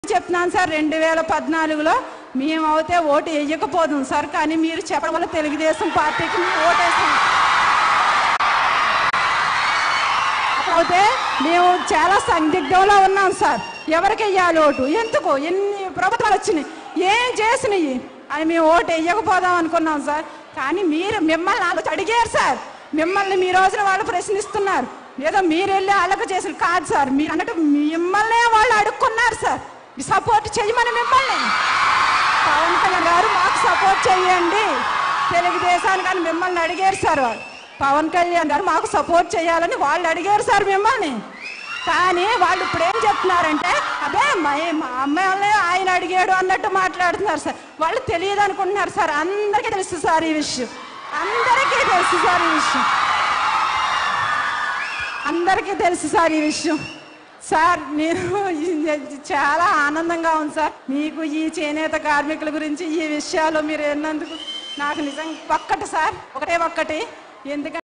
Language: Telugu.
చెప్తున్నాను సార్ రెండు వేల పద్నాలుగులో మేము అయితే ఓటు వేయకపోదాం సార్ కానీ మీరు చెప్పడం వల్ల తెలుగుదేశం పార్టీకి మేము ఓటేస్తాం అయితే మేము చాలా సందిగ్ధంలో ఉన్నాం సార్ ఎవరికి వెయ్యాలి ఓటు ఎందుకు ఎన్ని ప్రభుత్వాలు వచ్చినాయి ఏం చేసినాయి అని మేము ఓటు వేయకపోదాం అనుకున్నాం సార్ కానీ మీరు మిమ్మల్ని వాళ్ళు అడిగారు సార్ మిమ్మల్ని మీ రోజున వాళ్ళు ప్రశ్నిస్తున్నారు ఏదో మీరు వెళ్ళి వాళ్ళకు చేసిన కాదు సార్ మీరు అన్నట్టు మిమ్మల్నే వాళ్ళు అడుక్కున్నారు సార్ సపోర్ట్ చేయమని మిమ్మల్ని పవన్ కళ్యాణ్ గారు మాకు సపోర్ట్ చేయండి తెలుగుదేశానికి అని మిమ్మల్ని అడిగారు సార్ వాళ్ళు పవన్ కళ్యాణ్ గారు మాకు సపోర్ట్ చేయాలని వాళ్ళు అడిగారు సార్ మిమ్మల్ని కానీ వాళ్ళు ఇప్పుడు ఏం చెప్తున్నారంటే అదే మా మా అమ్మాయిలే ఆయన అడిగాడు అన్నట్టు మాట్లాడుతున్నారు సార్ వాళ్ళు తెలియదు అనుకుంటున్నారు సార్ అందరికీ తెలుసు సార్ ఈ విషయం అందరికీ తెలుసు సార్ ఈ విషయం అందరికీ తెలుసు సార్ ఈ విషయం సార్ నేను ఇది చాలా ఆనందంగా ఉంది సార్ మీకు ఈ చేనేత కార్మికుల గురించి ఈ విషయాలు మీరు ఎన్నందుకు నాకు నిజంగా ఒక్కటి సార్ ఒకటే ఒక్కటి ఎందుకంటే